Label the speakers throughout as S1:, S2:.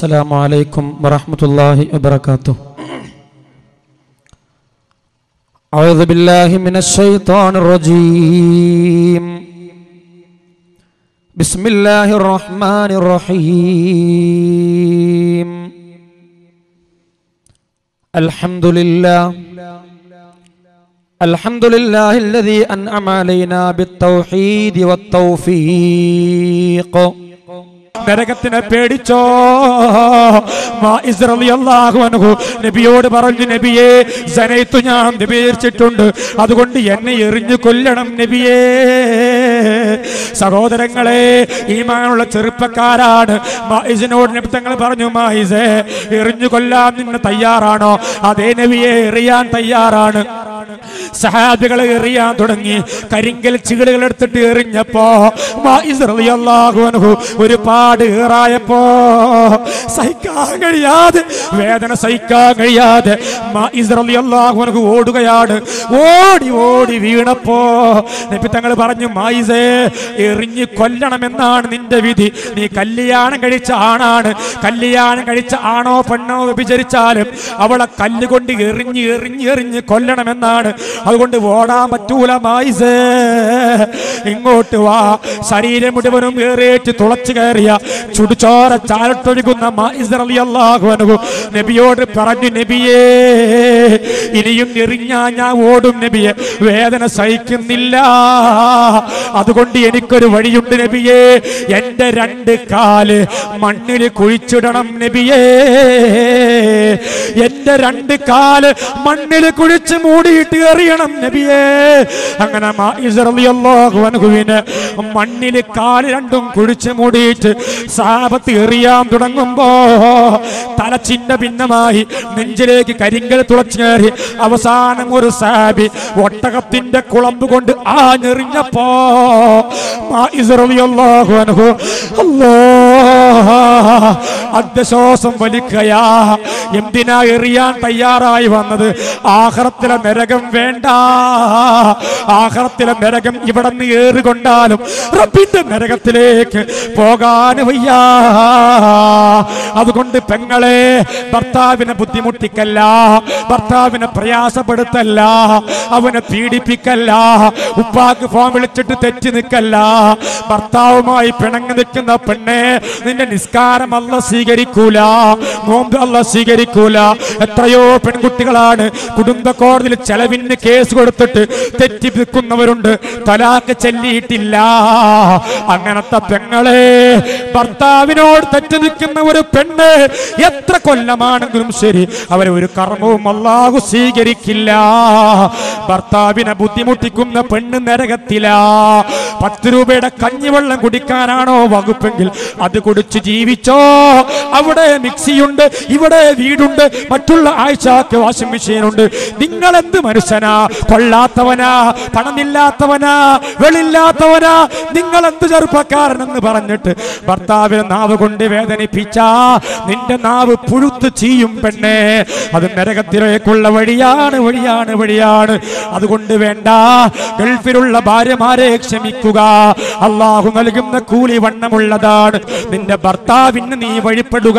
S1: السلام عليكم ورحمة الله وبركاته أعوذ بالله من الشيطان الرجيم بسم الله الرحمن الرحيم الحمد لله الحمد لله الذي أنعم علينا بالتوحيد والتوفيق
S2: നരകത്തിനെ പേടിച്ചോ മാഇസ് റളിയല്ലാഹു അൻഹു നബിയോട് പറഞ്ഞു നബിയെ സനയത്തു ഞാൻ വിവേചിച്ചിട്ടുണ്ട് അതുകൊണ്ട് എന്നെ എറിഞ്ഞു കൊല്ലണം നബിയേ സഹോദരങ്ങളെ ഈമാനുള്ള ചെറുപ്പക്കാരാണ് മായിസിനോട് നബി തങ്ങൾ പറഞ്ഞു മായിസേ എറിഞ്ഞു കൊല്ലാൻ നിന്ന് തയ്യാറാണോ അതേ നബിയെ എറിയാൻ തയ്യാറാണ് സഹാബികളെ എറിയാൻ തുടങ്ങി കരിങ്കൽ ചീടുകൾ എടുത്തിട്ട് എറിഞ്ഞപ്പോ മായിസ് റളിയല്ലാഹു അൻഹു ഒരുപാട് ഏറായപ്പോ സഹിക്കാൻ കഴിയാതെ വേദന സഹിക്കാൻ കഴിയാതെ മായിസ് റളിയല്ലാഹു അൻഹു ഓടുകയാണ് ഓടി ഓടി വീണപ്പോ നബി തങ്ങൾ പറഞ്ഞു മായിസേ എറിഞ്ഞ് കൊല്ലണമെന്നാണ് നിന്റെ വിധി നീ കല്യാണം കഴിച്ച ആണാണ് കല്യാണം കഴിച്ച ആണോ പെണ്ണോ വിചരിച്ചാലും അവളെ കല്ലുകൊണ്ട് എറിഞ്ഞ് എറിഞ്ഞ് എറിഞ്ഞ് കൊല്ലണമെന്നാണ് അതുകൊണ്ട് ഓടാൻ പറ്റൂല മായിസേ ഇങ്ങോട്ട് വാ ശരീരം മുഴുവനും ഏറേറ്റ് തുളച്ചു കയറിയ ചുടുചോര ചാലട്ടൊഴുകുന്ന മായിസ് റളിയല്ലാഹു അൻഹു നബിയോട് പറഞ്ഞു നബിയേ ഇനിയും എറിഞ്ഞാ ഞാൻ ഓടും നബിയെ വേദന സഹിക്കുന്നില്ല അതുകൊണ്ട് എനിക്കൊരു വഴിയുണ്ട് നബിയേ എന്റെ രണ്ട് കാല് മണ്ണിൽ കുഴിച്ചിടണം നബിയേ എന്റെ രണ്ട് കാല് മണ്ണിൽ കുഴിച്ച് മൂടിയിട്ട് എറിയണം നബിയേ അങ്ങനെ മായിസ് റളിയല്ലാഹു അൻഹുവിന് മണ്ണിൽ കാല് രണ്ടും കുഴിച്ച് മൂടിയിട്ട് സാപത്ത് എറിയാൻ തുടങ്ങുമ്പോ തലച്ചിന്ന ഭിന്നമായി നെഞ്ചിലേക്ക് കരിങ്കൽ തുളച്ചു കയറി അവസാനം ഒരു സാബി ഒട്ടകത്തിന്റെ കുളമ്പ് കൊണ്ട് ആഞ്ഞെറിഞ്ഞപ്പോ മായിസ് റളിയല്ലാഹു അൻഹു അല്ലാഹ് അധ്യശ്വാസം വലിക്കയാ എന്തിനാ എറിയാൻ തയ്യാറായി വന്നത് ആഹ്റത്തിലെ നരകം വേണ്ട ആഹ്റത്തിലെ നരകം ഇവിടെ നിന്ന് ഏറുകൊണ്ടാലും റബ്ബിന്റെ നരകത്തിലേക്ക് പോകാൻ വയ്യ അതുകൊണ്ട് പെങ്ങളെ ഭർത്താവിനെ ബുദ്ധിമുട്ടിക്കല്ല ഭർത്താവിനെ പ്രയാസപ്പെടുത്തല്ല അവനെ പീഡിപ്പിക്കല്ല ഉപ്പാക്ക് ഫോൺ വിളിച്ചിട്ട് തെറ്റി നിൽക്കല്ല ഭർത്താവുമായി പിണങ്ങി നിൽക്കുന്ന പെണ്ണെ നിന്റെ നിസ്കാരം അല്ല സ്വീകരിക്കൂല നോമ്പ് അല്ല സ്വീകരിക്കൂല എത്രയോ പെൺകുട്ടികളാണ് കുടുംബ കോടതിയിൽ ചെലവിന് കേസ് കൊടുത്തിട്ട് തെറ്റി നിൽക്കുന്നവരുണ്ട് തലാക്ക് ചെല്ലിയിട്ടില്ല അങ്ങനത്തെ പെങ്ങളെ ഭർത്താവിനോട് തെറ്റി നിൽക്കുന്ന ഒരു പെണ്ണ് എത്ര കൊല്ലമാണെങ്കിലും ശരി അവരെ ഒരു കർമ്മവും അല്ലാഹു സ്വീകരിക്കില്ല ഭർത്താവിനെ ബുദ്ധിമുട്ടിക്കുന്ന പെണ്ണ് നരകത്തിലാ പത്ത് രൂപയുടെ കഞ്ഞിവെള്ളം കുടിക്കാനാണോ വകുപ്പെങ്കിൽ അത് കുടിച്ച് ജീവിച്ചോ അവിടെ മിക്സിയുണ്ട് ഇവിടെ വീടുണ്ട് മറ്റുള്ള ആഴ്ചക്ക് വാഷിംഗ് മെഷീൻ ഉണ്ട് നിങ്ങൾ എന്ത് മനുഷ്യനാ കൊള്ളാത്തവനാ പണമില്ലാത്തവനാ വെളില്ലാത്തവനാ നിങ്ങൾ എന്ത് ചെറുപ്പക്കാരനെന്ന് പറഞ്ഞിട്ട് ഭർത്താവിനെ നാവ് കൊണ്ട് വേദനിപ്പിച്ച നിന്റെ നാവ് പുഴുത്ത് ചെയ്യും പെണ്ണേ അത് നരകത്തിലേക്കുള്ള വഴിയാണ് വഴിയാണ് വഴിയാണ് അതുകൊണ്ട് വേണ്ട ഗൾഫിലുള്ള ഭാര്യമാരെ ക്ഷമിക്കുക അള്ളാഹു നൽകുന്ന കൂലി വണ്ണമുള്ളതാണ് നിന്റെ ഭർത്താവിന് നീ വഴിപ്പെടുക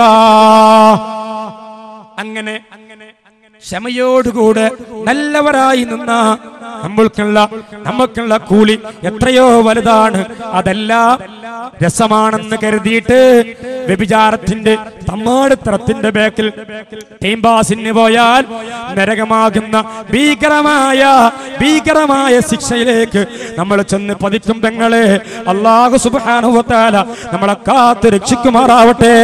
S2: അങ്ങനെ ക്ഷമയോടുകൂടെ നല്ലവരായി നിന്ന നമ്മൾക്കുള്ള നമുക്കുള്ള കൂലി എത്രയോ വലുതാണ് അതെല്ലാം രസമാണെന്ന് കരുതിയിട്ട് വ്യഭിചാരത്തിന്റെ തമ്മാടിത്തരത്തിന്റെ ബേക്കിൽ ടീം പാസിന് പോയാൽ നരകമാകുന്ന ഭീകരമായ ഭീകരമായ ശിക്ഷയിലേക്ക് നമ്മൾ ചെന്ന് പതിക്കും പെങ്ങളെ അള്ളാഹു സുബാനുവത്താല നമ്മളെ കാത്ത് രക്ഷിക്കുമാറാവട്ടെ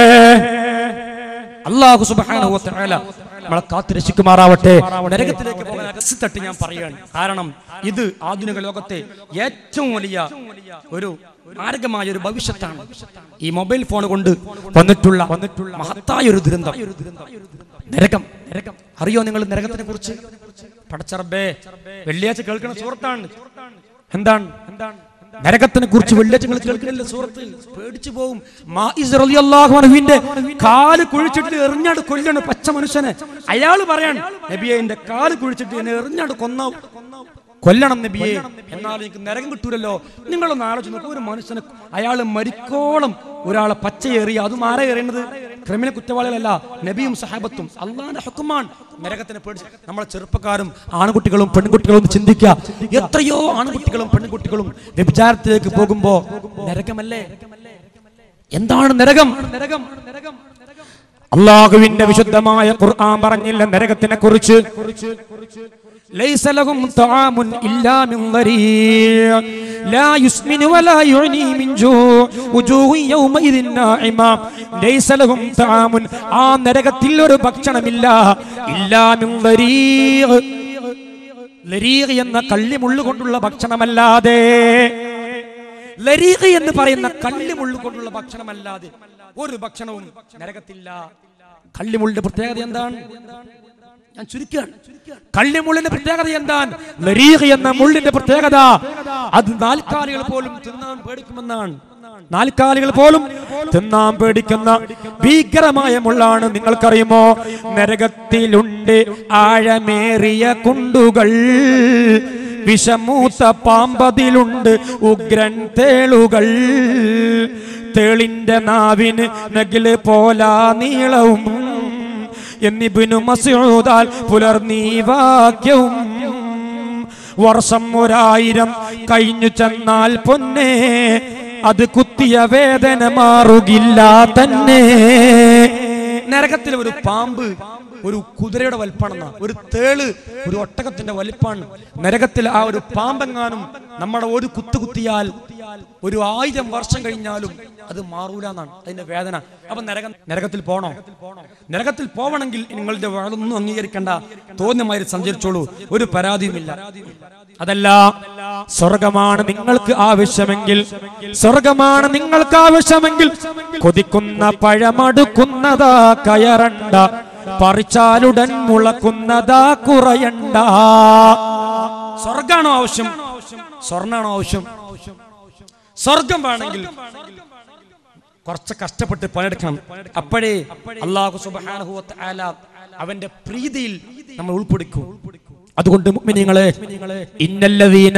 S2: അള്ളാഹു സുബാനുവത്താല നമ്മളെ കാത്ത് രക്ഷിക്കുമാറാവട്ടെ നരകത്തിലേക്ക് പോകാൻ അകസ് തട്ടി ഞാൻ പറയുകയാണ് കാരണം ഇത് ആധുനിക ലോകത്തെ ഏറ്റവും വലിയ ഒരു മാരകമായ ഒരു ഭവിഷ്യത്താണ് ഈ മൊബൈൽ ഫോൺ കൊണ്ട് വന്നിട്ടുള്ള വന്നിട്ടുള്ള മഹത്തായ ഒരു ദുരന്തം നരകം നരകം അറിയോ നിങ്ങൾ നരകത്തിനെ കുറിച്ച് പടച്ചറബേ വെള്ളിയാഴ്ച കേൾക്കുന്ന സുഹൃത്താണ് എന്താണ് എന്താണ് നരകത്തിനെ കുറിച്ച് വെള്ളിയാഴ്ച നിങ്ങൾ കേൾക്കുന്നില്ല സുഹൃത്ത് പേടിച്ചു പോകും മാഇസ് റളിയല്ലാഹു അൻഹുവിന്റെ കാല് കുഴിച്ചിട്ട് എറിഞ്ഞാട് കൊല്ലണം പച്ച മനുഷ്യനെ അയാൾ പറയാണ് നബിയെ എന്റെ കാല് കുഴിച്ചിട്ട് എന്നെ എറിഞ്ഞാട് കൊന്ന കൊല്ലണം നബിയെ എന്നാൽ എനിക്ക് നരകം കിട്ടൂലല്ലോ നിങ്ങളൊന്ന് ആലോചിച്ച് നോക്കൂ ഒരു മനുഷ്യനെ അയാൾ മരിക്കോളം ഒരാളെ പച്ച എറിയ അതും ആരെ എറിയുന്നത് ക്രിമിനൽ കുറ്റവാളികളല്ല നബിയും സഹാബത്തും അള്ളാന്റെ ഹുക്കുമാണ് നരകത്തിനെ പേടിച്ച് നമ്മളെ ചെറുപ്പക്കാരും ആൺകുട്ടികളും പെൺകുട്ടികളും ഒന്ന് ചിന്തിക്കുക എത്രയോ ആൺകുട്ടികളും പെൺകുട്ടികളും വ്യഭിചാരത്തിലേക്ക് പോകുമ്പോ നരകമല്ലേ എന്താണ് നരകം നരകം നരകം അള്ളാഹുവിന്റെ വിശുദ്ധമായ ഖുർആൻ പറഞ്ഞില്ല നരകത്തിനെ കുറിച്ച് ليس لهم طعام إلا من ضريع لا يسمن ولا يغني من جوع وجوه يومئذ ناعمة ليس لهم طعام ആ നരകത്തിൽ ഒരു ഭക്ഷണമില്ല ഇല്ലാ മിൻ ضريع ലരീഖ് എന്ന കള്ളിമുള്ളു കൊണ്ടുള്ള ഭക്ഷണമല്ലാതെ ലരീഖ് എന്ന് പറയുന്ന കള്ളിമുള്ളു കൊണ്ടുള്ള ഭക്ഷണമല്ലാതെ ഒരു ഭക്ഷണവും നരകത്തില്ല കള്ളിമുള്ളിന്റെ പ്രത്യേകത എന്താണ് ഞാൻ ചുരുക്കുകയാണ് കള്ളിമുള്ളിന്റെ പ്രത്യേകത എന്താണ് ലരീഖ് എന്ന മുള്ളിന്റെ പ്രത്യേകത അത് നാൽക്കാലികൾ പോലും തിന്നാൻ പേടിക്കുമെന്നാണ് നാൽക്കാലികൾ പോലും തിന്നാൻ പേടിക്കുന്ന ഭീകരമായ മുള്ളാണ് നിങ്ങൾക്കറിയുമോ നരകത്തിലുണ്ട് ആഴമേറിയ കുണ്ടുകൾ വിഷമൂത്ത പാമ്പതിലുണ്ട് ഉഗ്രൻ തേളുകൾ തേളിന്റെ നാവിന് നഗില് പോലാ നീളവും എന്നിബിനു മസൂദാൽ പുലർന്നീ വാക്യവും വർഷം ഒരായിരം കഴിഞ്ഞു ചെന്നാൽ പൊന്നെ അത് കുത്തിയ വേദന മാറുകില്ല തന്നെ നരകത്തിലെ ഒരു പാമ്പ് ഒരു കുതിരയുടെ വലിപ്പാണെന്ന ഒരു തേള് ഒരു ഒട്ടകത്തിന്റെ വലിപ്പാണ് നരകത്തിൽ ആ ഒരു പാമ്പെങ്ങാനും നമ്മുടെ ഒരു കുത്തു കുത്തിയാൽ ഒരു ആയിരം വർഷം കഴിഞ്ഞാലും അത് മാറൂല എന്നാണ് അതിന്റെ വേദന അപ്പൊ നരകം നരകത്തിൽ പോണോ നരകത്തിൽ പോവണമെങ്കിൽ നിങ്ങളുടെ വാതൊന്നും അംഗീകരിക്കണ്ട തോന്നുമായി സഞ്ചരിച്ചോളൂ ഒരു പരാതിയുമില്ല അതല്ല സ്വർഗമാണ് നിങ്ങൾക്ക് ആവശ്യമെങ്കിൽ സ്വർഗമാണ് നിങ്ങൾക്ക് ആവശ്യമെങ്കിൽ കൊതിക്കുന്ന പഴമടുക്കുന്നതാ കയറണ്ട പറിച്ചാലുടൻ മുളക്കുന്നതാ കുറയണ്ട സ്വർഗാണോ ആവശ്യം സ്വർണ്ണാണോ ആവശ്യം സ്വർഗം വേണമെങ്കിൽ കുറച്ച് കഷ്ടപ്പെട്ട് പണിയെടുക്കണം അപ്പോഴേ അള്ളാഹു സുബ്ഹാനഹു വ തആല അവന്റെ പ്രീതിയിൽ നമ്മൾ ഉൾപ്പെടുക്കും അതുകൊണ്ട് മുഅ്മിനീങ്ങളെ ഇന്നല്ലദീന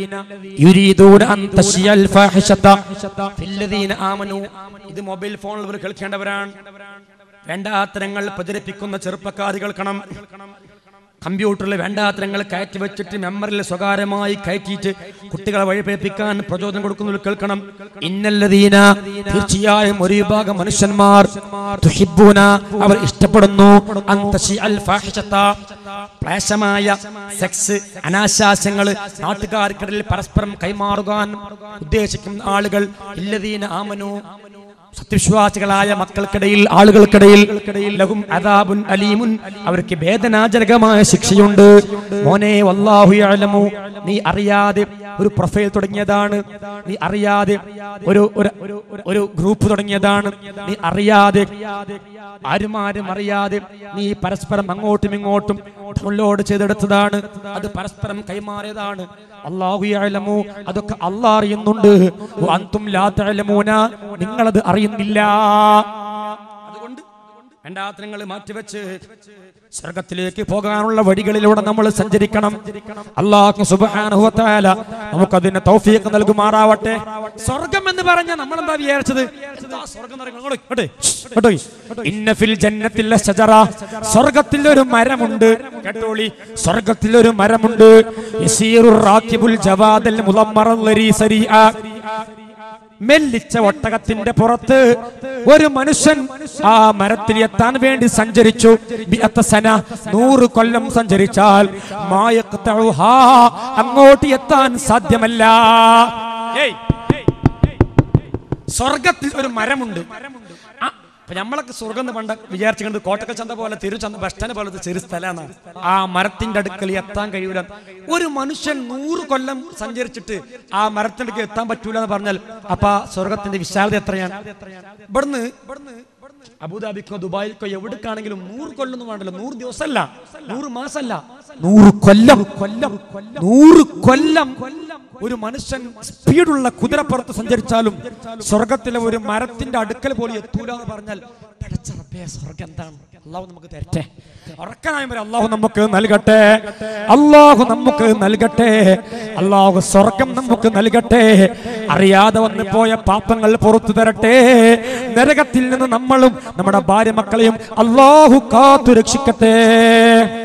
S2: യുരീദൂന അൻ തശിയൽ ഫാഹിഷത ഫില്ലദീന ആമനു ഇത് മൊബൈൽ ഫോണിൽ ഇവർ കേൾക്കേണ്ടവരാണ് വേണ്ടാത്തരങ്ങൾ പ്രചരിപ്പിക്കുന്ന ചെറുപ്പക്കാർ കേൾക്കണം കമ്പ്യൂട്ടറിൽ വേണ്ടാത്തരങ്ങൾ കയറ്റി വെച്ചിട്ട് മെമ്മറിൽ സ്വകാര്യമായി കയറ്റിയിട്ട് കുട്ടികളെ വഴിപേപ്പിക്കാൻ പ്രചോദനം കൊടുക്കുന്നവർ കേൾക്കണം ഇന്നല്ലതീന തീർച്ചയായും ഒരു വിഭാഗം മനുഷ്യന്മാർ തുഹിബ്ബൂന അവർ ഇഷ്ടപ്പെടുന്നു അൻ തശിഅൽ ഫാഹിഷത ക്ലേശമായ സെക്സ് അനാശാസ്യങ്ങൾ നാട്ടുകാർക്കിടയിൽ പരസ്പരം കൈമാറുവാൻ ഉദ്ദേശിക്കുന്ന ആളുകൾ ഇല്ലതീന ആമനു സത്യവിശ്വാസികളായ മക്കൾക്കിടയിൽ ആളുകൾക്കിടയിൽ ലഹും അദാബുൻ അലീമുൻ അവർക്ക് വേദനാജനകമായ ശിക്ഷയുണ്ട് മോനെ വല്ലാഹു യഅലമു നീ അറിയാതെ ഒരു പ്രൊഫൈൽ തുടങ്ങിയതാണ് നീ അറിയാതെ ഒരു ഒരു- ഒരു ഗ്രൂപ്പ് തുടങ്ങിയതാണ് നീ അറിയാതെ ആരും ആരും അറിയാതെ നീ പരസ്പരം അങ്ങോട്ടും ഇങ്ങോട്ടും ഡൗൺലോഡ് ചെയ്തെടുത്തതാണ് അത് പരസ്പരം കൈമാറിയതാണ് അള്ളാഹു യഅലമു അതൊക്കെ അള്ളാഹ് അറിയുന്നുണ്ട് വ അൻതും ലാ തഅലമൂന നിങ്ങളത് അറിയുന്നില്ല അതുകൊണ്ട് രണ്ടാത്തരങ്ങൾ മാറ്റിവെച്ച് സ്വർഗത്തിലേക്ക് പോകാനുള്ള വഴികളിലൂടെ നമ്മൾ സഞ്ചരിക്കണം അള്ളാഹു സുബ്ഹാനഹു വ തആല നമുക്കതിന് തൗഫീഖ് നൽകുമാറാവട്ടെ സ്വർഗം എന്ന് പറഞ്ഞാൽ നമ്മൾ എന്താ വിചാരിച്ചത് എന്താ സ്വർഗം എന്ന് പറയുന്നത്? ഇങ്ങോട്ട്, ഇങ്ങോട്ട്, ഇങ്ങോട്ട്. ഇന്ന ഫിൽ ജന്നത്തിൽ ലശജറ. സ്വർഗത്തിൽ ഒരു മരമുണ്ട് കേട്ടോളി സ്വർഗത്തിൽ ഒരു മരമുണ്ട് യസീറുർ റാക്കിബുൽ ജവാദൽ മുളമ്മറൽ ലരീ സരീഅ. മെല്ലിച്ച ഒട്ടകത്തിന്റെ പുറത്ത് ഒരു മനുഷ്യൻ ആ മരത്തിൽ എത്താൻ വേണ്ടി സഞ്ചരിച്ചു ബിഅത്ത സന നൂറ് കൊല്ലം സഞ്ചരിച്ചാൽ മായഖ്തഉഹാ. അങ്ങോട്ട് എത്താൻ സാധ്യമല്ല ഏയ്, ഏയ്, ഏയ്. സ്വർഗത്തിൽ ഒരു മരമുണ്ട് ആ, അപ്പൊ നമ്മളൊക്കെ സ്വർഗം എന്ന് പണ്ട വിചാരിച്ചുകൊണ്ട് കോട്ടക്കൽ ചന്ത പോലെ തിരുചന്ത ബസ് സ്റ്റാൻഡ് പോലത്തെ ചെറു സ്ഥലമാണ് ആ മരത്തിന്റെ അടുക്കൽ എത്താൻ കഴിയൂല ഒരു മനുഷ്യൻ നൂറ് കൊല്ലം സഞ്ചരിച്ചിട്ട് ആ മരത്തിന്റെ അടുക്കൽ എത്താൻ പറ്റൂല എന്ന് പറഞ്ഞാൽ അപ്പൊ ആ സ്വർഗത്തിന്റെ വിശാലത എത്രയാണ് ഇവിടുന്ന് അബുദാബിക്കോ ദുബായിക്കോ എവിടേക്കാണെങ്കിലും നൂറ് കൊല്ലം ഒന്നും വേണ്ടല്ലോ നൂറ് ദിവസമല്ല നൂറ് മാസമല്ല നൂറ് കൊല്ലം കൊല്ലം നൂറ് കൊല്ലം ഒരു മനുഷ്യൻ സ്പീഡുള്ള കുതിരപ്പുറത്ത് സഞ്ചരിച്ചാലും സ്വർഗത്തിലെ ഒരു മരത്തിന്റെ അടുക്കൽ പോലും എത്തൂല എന്ന് പറഞ്ഞാൽ പടച്ച റബ്ബേ, റബ്ബേ സ്വർഗം എന്താണ് അള്ളാഹു നമുക്ക് തരട്ടെ ഉറക്കനായും വരെ അള്ളാഹു നമുക്ക് നൽകട്ടെ അള്ളാഹു നമുക്ക് നൽകട്ടെ അള്ളാഹു സ്വർഗം നമുക്ക് നൽകട്ടെ അറിയാതെ വന്നു പോയ പാപങ്ങൾ പുറത്തു തരട്ടെ നരകത്തിൽ നിന്ന് നമ്മളും നമ്മുടെ ഭാര്യ മക്കളെയും അള്ളാഹു കാത്തു രക്ഷിക്കട്ടെ